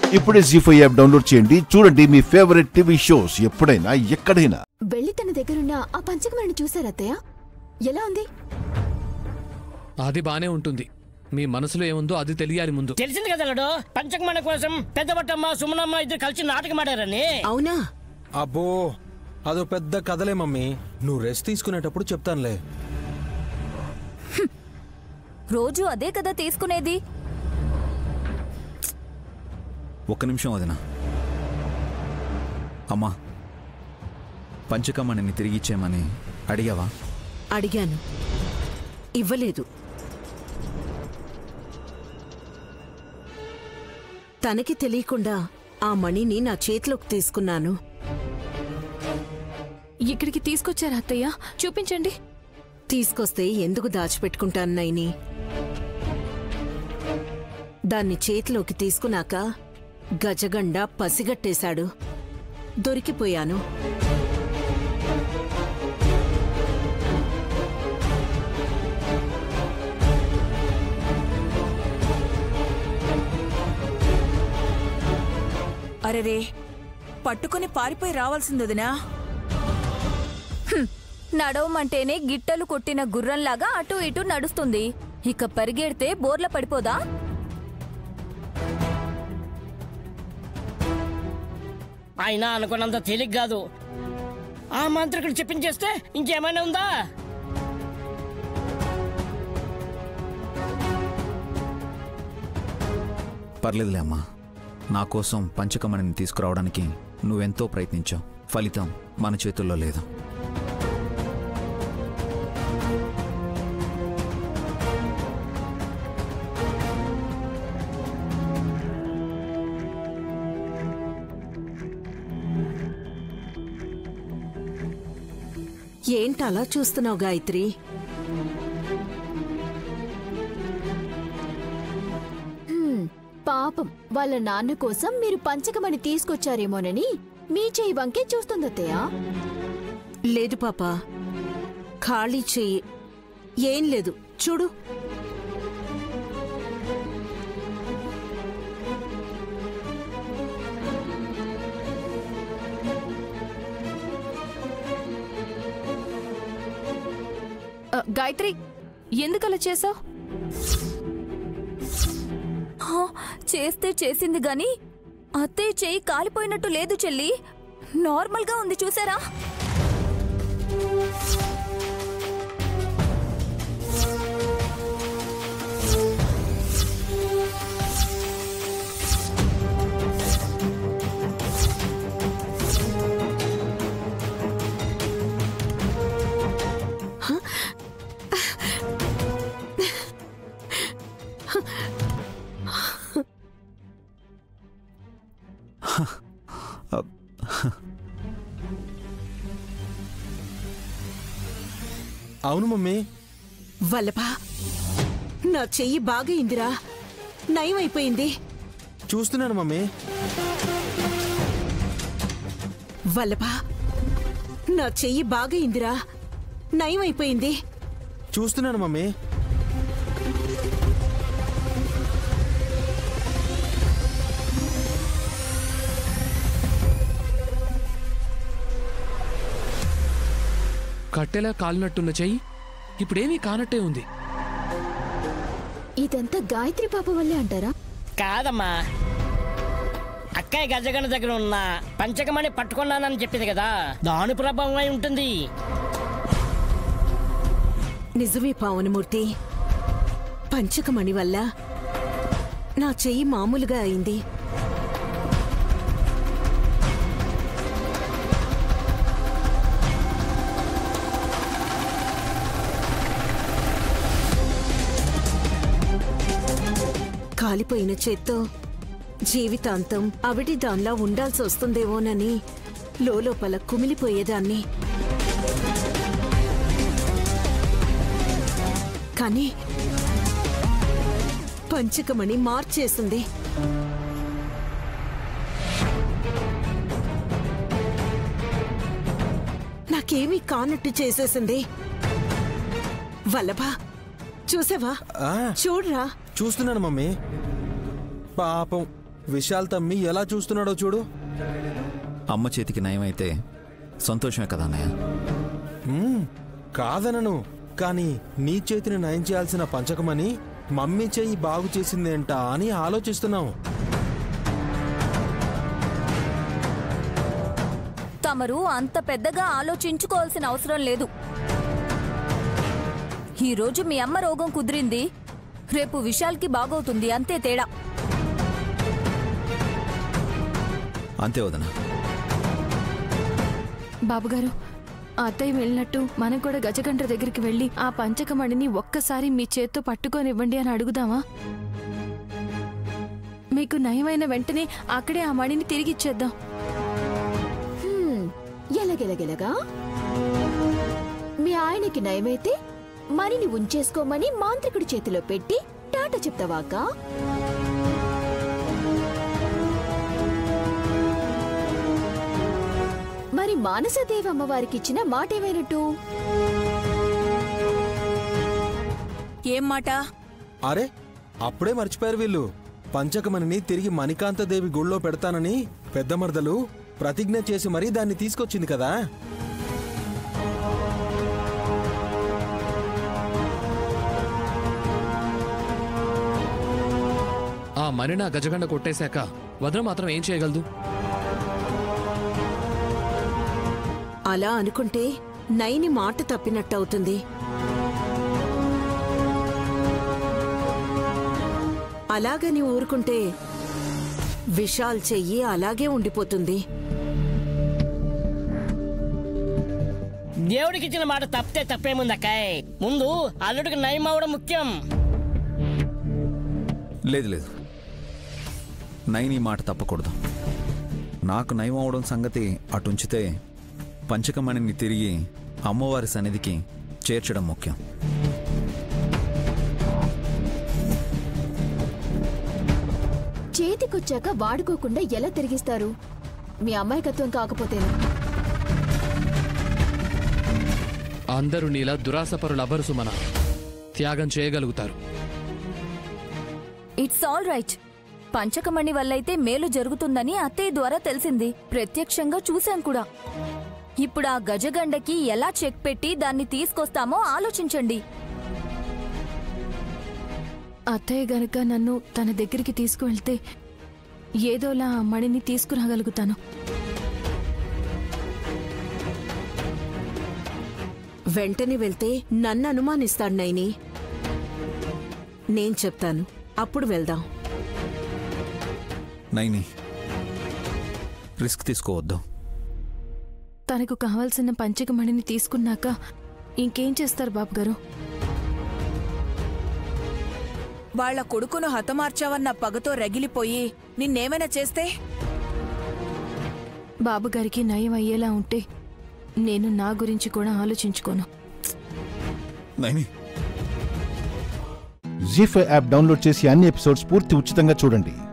ఇప్పుడే G five app download చేయండి చూడండి మీ ఫేవరెట్ టీవీ షోస్ ఎప్పుడైనా ఎక్కడైనా వెళ్ళి తన దగ్గరున్న ఆ పంచకమణి చూసారా అత్తయ్య ఎలా ఉంది అది బానే ఉంటుంది మీ మనసులో ఏముందో అది తెలియాలి ముందు తెలిసింది కదా అల్లుడు పంచకమణ కోసం పెద్దబట్టమ్మ సుమనమ్మ ఇద్దరు కలిసి నాటకం ఆడారని అవునా అబ్బో అదో పెద్ద కథలే మమ్మీ నువ్వు రెస్ట్ తీసుకునేటప్పుడు చెప్తానులే రోజు అదే కదా తీసుకునేది ఒక్క నిమిషం వదినా అమ్మా పంచకమ్మని తిరిగి ఇచ్చేయమని అడిగావా అడిగాను ఇవ్వలేదు తనకి తెలియకుండా ఆ మణిని నా చేతిలోకి తీసుకున్నాను ఇక్కడికి తీసుకొచ్చారా అత్తయ్య చూపించండి తీసుకొస్తే ఎందుకు దాచిపెట్టుకుంటాను నైని దాన్ని చేతిలోకి తీసుకున్నాక గజగండ పసిగట్టేశాడు దొరికిపోయాను అరెరే పట్టుకొని పారిపోయి రావాల్సిందదినా నడవమంటేనే గిట్టలు కొట్టిన గుర్రంలాగా అటు ఇటు నడుస్తుంది ఇక పరిగెడితే బోర్ల పడిపోదా ఆయన అనుకున్నంత తేలిక కాదు ఆ మంత్రికుడు చెప్పించేస్తే ఇంకేమైనా ఉందా పర్లేదులే అమ్మా నా కోసం పంచకమ్మని తీసుకురావడానికి నువ్వెంతో ప్రయత్నించావు ఫలితం మన చేతుల్లో లేదు ఏంటలా చూస్తున్నావు గాయత్రి హ్మ్, పాపం వాళ్ళ నాన్న కోసం మీరు పంచకమణి తీసుకొచ్చారేమోనని మీ చేయి వంకే చూస్తుంది అత్తయ్య లేదు పాప ఖాళీ చెయ్యి ఏం లేదు చూడు ఆ, గాయత్రి ఎందుకలా చేసావు హా, చేస్తే చేసింది గాని అత్తయ్య చెయ్యి కాలిపోయినట్టు లేదు చెల్లి నార్మల్గా ఉంది చూసారా అవును మమ్మీ వల్లభా నా చెయ్యి బాగయిందిరా నయమైపోయింది చూస్తున్నాను మమ్మీ వల్లభా నా చెయ్యి బాగయిందిరా నయమైపోయింది చూస్తున్నాను మమ్మీ కట్టెలా కాలినట్టున్న చెయ్యి ఇప్పుడేమీ కానట్టే ఉంది ఇదంతా గాయత్రి పాప వల్లే అంటారా కాదమ్మా అక్కయ్య గజగణ దగ్గర ఉన్న పంచకమణి పట్టుకున్నానని చెప్పింది కదా దాని ప్రభావం అయి ఉంటుంది నిజమే పావనమూర్తి పంచకమణి వల్ల నా చెయ్యి మామూలుగా అయింది కాలిపోయిన చేత్తో జీవితాంతం అవిటి దానిలా ఉండాల్సి వస్తుందేమోనని లోపల కుమిలిపోయేదాన్ని కానీ పంచకమణి మార్చేసింది నాకేమీ కానట్టు చేసేసింది వల్లభా చూసావా ఆ, చూడరా చూస్తున్నాను మమ్మీ పాపం విశాల్ తమ్మి ఎలా చూస్తున్నాడో చూడు అమ్మ చేతికి నయమైతే సంతోషమే కదా అన్నయ్య మ్మ్, కాదనను కానీ నీ చేతిని నయం చేయాల్సిన పంచకమని మమ్మీ చెయ్యి బాగు చేసిందేంటా అని ఆలోచిస్తున్నాం తమరు అంత పెద్దగా ఆలోచించుకోవాల్సిన అవసరం లేదు ఈరోజు మీ అమ్మ రోగం కుదిరింది రేపు విశాల్కి బాగవుతుంది అంతే తేడా అంతే వదన బాబుగారు ఆ అత్తయ్య వెళ్ళినట్టు మనం కూడా గజగంట దగ్గరికి వెళ్ళి ఆ పంచకమణిని ఒక్కసారి మీ చేత్తో పట్టుకొనివ్వండి అని అడుగుదామా మీకు నయమైన వెంటనే అక్కడే ఆ మణిని తిరిగి ఇచ్చేద్దాం ఎలగెలగెలగా మీ ఆయనకి నయమైతే మణిని ఉంచేసుకోమని మాంత్రికుడి చేతిలో పెట్టి టాటా చెప్తావాక మరి మానసదేవి అమ్మవారికి ఇచ్చిన మాట ఏమైనట్టు ఏం మాట అరే అప్పుడే మర్చిపోయారు వీళ్ళు పంచకమణిని తిరిగి మణికాంతదేవి గుళ్ళో పెడతానని పెద్ద మరదలు ప్రతిజ్ఞ చేసి మరీ దాన్ని తీసుకొచ్చింది కదా ఆ మరిన గజగండ కొట్టేశాక వదన మాత్రం ఏం చేయగలదు అలా అనుకుంటే నైని మాట తప్పినట్టవుతుంది అలాగని ఊరుకుంటే విశాల్ చెయ్యి అలాగే ఉండిపోతుంది దేవుడికి ఇచ్చిన మాట తప్పితే తప్పేముంది అక్కాయ్ ముందు అల్లుడికి నయం అవడం ముఖ్యం లేదు లేదు నైని మాట తప్పకూడదు నాకు నయం అవడం సంగతి అటుంచితే పంచకమణిని తిరిగి అమ్మవారి సన్నిధికి చేర్చడం ముఖ్యం చేతికొచ్చాక వాడుకోకుండా ఎలా తిరిగిస్తారు మీ అమాయకత్వం కాకపోతేనా అందరూ నీలా దురాసపరులు అవ్వరు సుమన త్యాగం చేయగలుగుతారు ఇట్స్ ఆల్ రైట్ పంచకమణి వల్లైతే మేలు జరుగుతుందని అత్తయ్య ద్వారా తెలిసింది ప్రత్యక్షంగా చూశాం కూడా ఇప్పుడు ఆ గజగండకి ఎలా చెక్ పెట్టి దాన్ని తీసుకొస్తామో ఆలోచించండి అత్తయ్య గనక నన్ను తన దగ్గరికి తీసుకువెళ్తే ఏదోలా ఆ మణిని తీసుకురాగలుగుతాను వెంటనే వెళ్తే నన్ను అనుమానిస్తాడు నైని నేను చెప్తాను అప్పుడు వెళ్దాం నైని రిస్క్ తీసుకోవద్దు తనకు కావాల్సిన పంచక మణిని తీసుకున్నాక ఇంకేం చేస్తారు బాబు గారు వాళ్ళ కొడుకును హతమార్చావన్న పగతో రగిలిపోయి నిన్నేమైనా చేస్తే బాబుగారికి నయం అయ్యేలా ఉంటే నేను నా గురించి కూడా ఆలోచించుకోను నైని జీ ఫైవ్ యాప్ డౌన్లోడ్ చేసి అన్ని ఎపిసోడ్స్ పూర్తి ఉచితంగా చూడండి